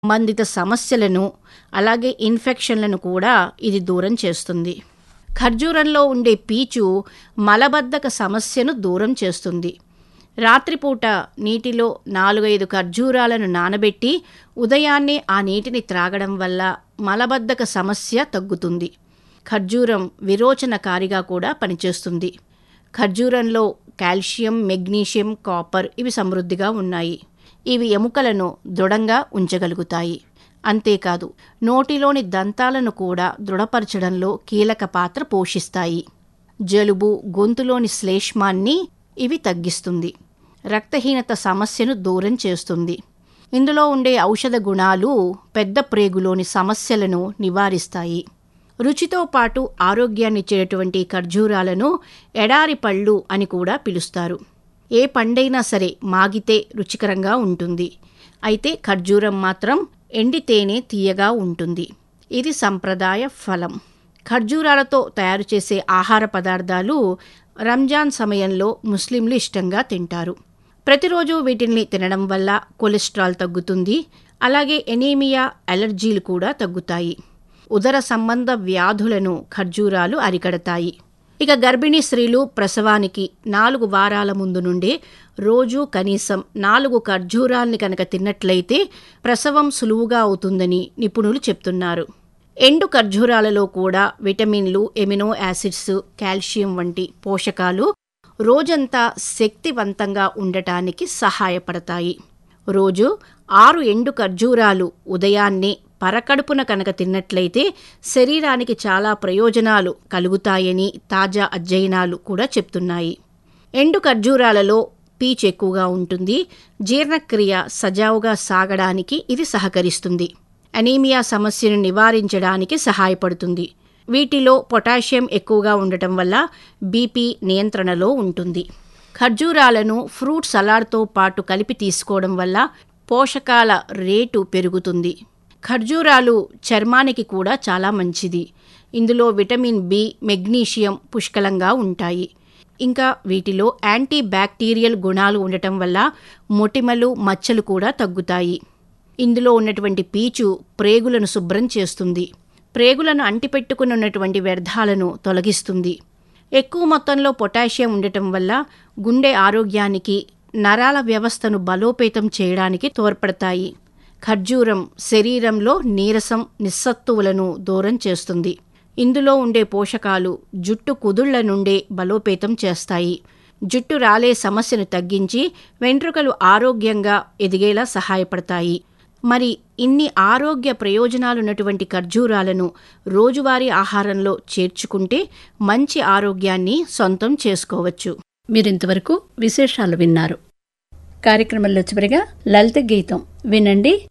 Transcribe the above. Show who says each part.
Speaker 1: సంబంధిత సమస్యలను అలాగే ఇన్ఫెక్షన్లను కూడా ఇది దూరం చేస్తుంది ఖర్జూరంలో ఉండే పీచు మలబద్ధక సమస్యను దూరం చేస్తుంది రాత్రిపూట నీటిలో నాలుగైదు ఖర్జూరాలను నానబెట్టి ఉదయాన్నే ఆ నీటిని త్రాగడం వల్ల మలబద్ధక సమస్య తగ్గుతుంది ఖర్జూరం విరోచనకారిగా కూడా పనిచేస్తుంది ఖర్జూరంలో కాల్షియం మెగ్నీషియం కాపర్ ఇవి సమృద్ధిగా ఉన్నాయి ఇవి ఎముకలను దృఢంగా ఉంచగలుగుతాయి అంతేకాదు నోటిలోని దంతాలను కూడా దృఢపరచడంలో కీలక పాత్ర పోషిస్తాయి జలుబు గొంతులోని శ్లేష్మాన్ని ఇవి తగ్గిస్తుంది రక్తహీనత సమస్యను దూరం చేస్తుంది ఇందులో ఉండే ఔషధ గుణాలు పెద్ద ప్రేగులోని సమస్యలను నివారిస్తాయి రుచితో పాటు ఆరోగ్యాన్నిచ్చేటువంటి ఖర్జూరాలను ఎడారి పళ్ళు అని కూడా పిలుస్తారు ఏ పండైనా సరే మాగితే రుచికరంగా ఉంటుంది అయితే ఖర్జూరం మాత్రం ఎండితేనే తీయగా ఉంటుంది ఇది సంప్రదాయ ఫలం ఖర్జూరాలతో తయారు చేసే ఆహార పదార్థాలు రంజాన్ సమయంలో ముస్లింలు ఇష్టంగా తింటారు ప్రతిరోజు వీటిని తినడం వల్ల కొలెస్ట్రాల్ తగ్గుతుంది అలాగే ఎనీమియా అలర్జీలు కూడా తగ్గుతాయి ఉదర సంబంధ వ్యాధులను ఖర్జూరాలు అరికడతాయి ఇక గర్భిణీ స్త్రీలు ప్రసవానికి నాలుగు వారాల ముందు నుండే రోజు కనీసం నాలుగు ఖర్జూరాల్ని కనుక తిన్నట్లయితే ప్రసవం సులువుగా అవుతుందని నిపుణులు చెప్తున్నారు ఎండు ఖర్జూరాలలో కూడా విటమిన్లు ఎమినో యాసిడ్స్ కాల్షియం వంటి పోషకాలు రోజంతా శక్తివంతంగా ఉండటానికి సహాయపడతాయి రోజు ఆరు ఎండు ఖర్జూరాలు ఉదయాన్నే పరకడుపున కనుక తిన్నట్లయితే శరీరానికి చాలా ప్రయోజనాలు కలుగుతాయని తాజా అధ్యయనాలు కూడా చెప్తున్నాయి ఎండు ఖర్జూరాలలో పీచు ఎక్కువగా ఉంటుంది జీర్ణక్రియ సజావుగా సాగడానికి ఇది సహకరిస్తుంది అనీమియా సమస్యను నివారించడానికి సహాయపడుతుంది వీటిలో పొటాషియం ఎక్కువగా ఉండటం వల్ల బీపీ నియంత్రణలో ఉంటుంది ఖర్జూరాలను ఫ్రూట్ సలాడ్తో పాటు కలిపి తీసుకోవడం వల్ల పోషకాల రేటు పెరుగుతుంది ఖర్జూరాలు చర్మానికి కూడా చాలా మంచిది ఇందులో విటమిన్ బి మెగ్నీషియం పుష్కలంగా ఉంటాయి ఇంకా వీటిలో యాంటీ బ్యాక్టీరియల్ గుణాలు ఉండటం వల్ల మొటిమలు మచ్చలు కూడా తగ్గుతాయి ఇందులో ఉన్నటువంటి పీచు ప్రేగులను శుభ్రం చేస్తుంది ప్రేగులను అంటిపెట్టుకుని ఉన్నటువంటి వ్యర్థాలను తొలగిస్తుంది ఎక్కువ మొత్తంలో పొటాషియం ఉండటం వల్ల గుండె ఆరోగ్యానికి నరాల వ్యవస్థను బలోపేతం చేయడానికి తోడ్పడతాయి ఖర్జూరం శరీరంలో నీరసం నిస్సత్తువులను దూరం చేస్తుంది ఇందులో ఉండే పోషకాలు జుట్టు కుదుళ్ల నుండే బలోపేతం చేస్తాయి జుట్టు రాలే సమస్యను తగ్గించి వెంట్రుకలు ఆరోగ్యంగా ఎదిగేలా సహాయపడతాయి మరి ఇన్ని ఆరోగ్య ప్రయోజనాలున్నటువంటి ఖర్జూరాలను రోజువారీ ఆహారంలో చేర్చుకుంటే మంచి ఆరోగ్యాన్ని సొంతం చేసుకోవచ్చు
Speaker 2: మీరింతవరకు విశేషాలు విన్నారు కార్యక్రమంలో చివరిగా లలిత గీతం వినండి